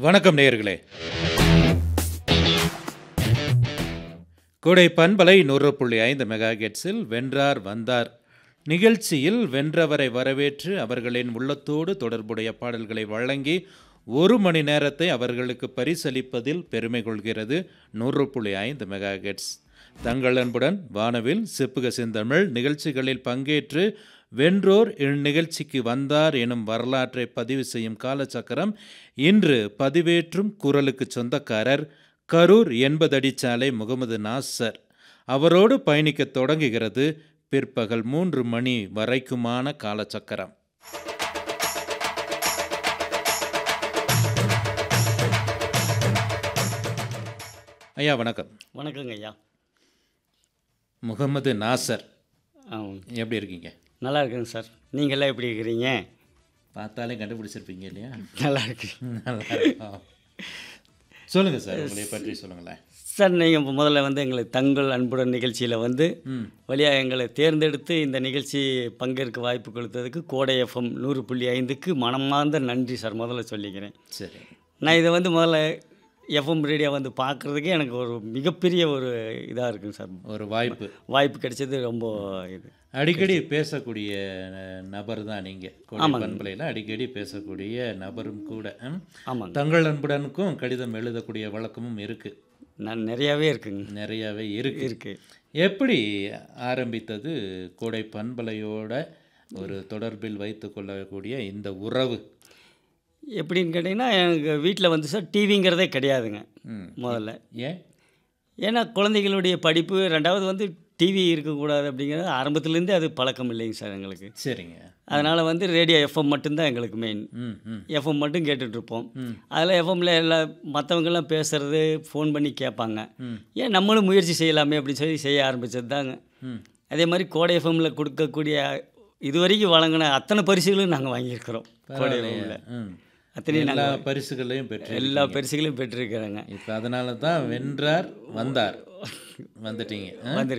வணக்கம் நேயர்களே கோடை பண்பலை நூறு புள்ளி ஐந்து மெகா கெட்ஸில் வென்றார் வந்தார் நிகழ்ச்சியில் வென்றவரை வரவேற்று அவர்களின் உள்ளத்தோடு தொடர்புடைய பாடல்களை வழங்கி ஒரு மணி நேரத்தை அவர்களுக்கு பரிசளிப்பதில் பெருமை கொள்கிறது நூறு புள்ளி ஐந்து மெகா கெட்ஸ் தங்கள் அன்புடன் வானவில் செப்புக செந்தமிழ் நிகழ்ச்சிகளில் பங்கேற்று வென்றோர் இந்நிகழ்ச்சிக்கு வந்தார் எனும் வரலாற்றை பதிவு செய்யும் காலச்சக்கரம் இன்று பதிவேற்றும் குரலுக்கு சொந்தக்காரர் கரூர் எண்பதடி சாலை முகமது நாசர் அவரோடு பயணிக்கத் தொடங்குகிறது பிற்பகல் மூன்று மணி வரைக்குமான காலச்சக்கரம் ஐயா வணக்கம் வணக்கங்க ஐயா முகமது நாசர் ஆ எப்படி இருக்கீங்க நல்லா இருக்குங்க சார் நீங்கள்லாம் எப்படி இருக்கிறீங்க பார்த்தாலே கண்டுபிடிச்சிருப்பீங்க இல்லையா நல்லா இருக்கு நல்லா இருக்கும். சொல்லுங்க சார் உங்களை பற்றி சொல்லுங்களேன் சார் நீங்கள் இப்போ முதல்ல வந்து எங்களை தங்கள் அன்புடன் நிகழ்ச்சியில் வந்து ம் வழியாக எங்களை தேர்ந்தெடுத்து இந்த நிகழ்ச்சி பங்கேற்க வாய்ப்பு கொடுத்ததுக்கு கோடை எஃப்எம் நூறு புள்ளி ஐந்துக்கு மனமார்ந்த நன்றி சார் முதல்ல சொல்லிக்கிறேன் சரி நான் இதை வந்து முதல்ல எஃப்எம் ரேடியோ வந்து பார்க்குறதுக்கு எனக்கு ஒரு மிகப்பெரிய ஒரு இதாக இருக்குங்க சார் ஒரு வாய்ப்பு வாய்ப்பு கிடைச்சது ரொம்ப இது அடிக்கடி பேசக்கூடிய அஹ், நபர் தான் நீங்கள் கோடை பண்பலையில் அடிக்கடி பேசக்கூடிய நபரும் கூட ம்? ஆமாங்க தங்கள் அன்புடனுக்கும் கடிதம் எழுதக்கூடிய வழக்கமும் இருக்கு நான் நிறையாவே இருக்குங்க நிறையாவே இருக்கு இருக்குது எப்படி ஆரம்பித்தது கோடை பண்பலையோட ஒரு தொடர்பில் வைத்து கொள்ளக்கூடிய இந்த உறவு எப்படின்னு கேட்டிங்கன்னா எனக்கு வீட்டில் வந்து சார் டிவிங்கிறதே கிடையாதுங்க ம். முதல்ல ஏன் ஏன்னா குழந்தைகளுடைய படிப்பு ரெண்டாவது வந்து டிவி இருக்கக்கூடாது அப்படிங்கிறது ஆரம்பத்துலேருந்தே அது பழக்கம் இல்லைங்க சார் எங்களுக்கு சரிங்க அதனால் வந்து ரேடியோ எஃப்எம் மட்டும்தான் எங்களுக்கு மெயின் ம் ம் எஃப்எம் மட்டும் கேட்டுட்ருப்போம் ம். அதில் எஃப்எம்ல எல்லா மற்றவங்கெல்லாம் பேசுகிறது ஃபோன் பண்ணி கேட்பாங்க ம். ஏன் நம்மளும் முயற்சி செய்யலாமே அப்படின்னு சொல்லி செய்ய ஆரம்பித்தது தாங்க ம் அதே மாதிரி கோடை எஃப்எம்மில் கொடுக்கக்கூடிய இதுவரைக்கும் வழங்கின அத்தனை பரிசுகளும் நாங்கள் வாங்கியிருக்கிறோம் கோடை எஃப்எம்மில் ம் அத்தனையும் எல்லா பரிசுகளையும் பெற்று எல்லா பரிசுகளையும் பெற்றிருக்கிறேங்க இப்போ அதனால தான் வென்றார் வந்தார் வந்துட்டீங்க ஆ? வந்திருக்கு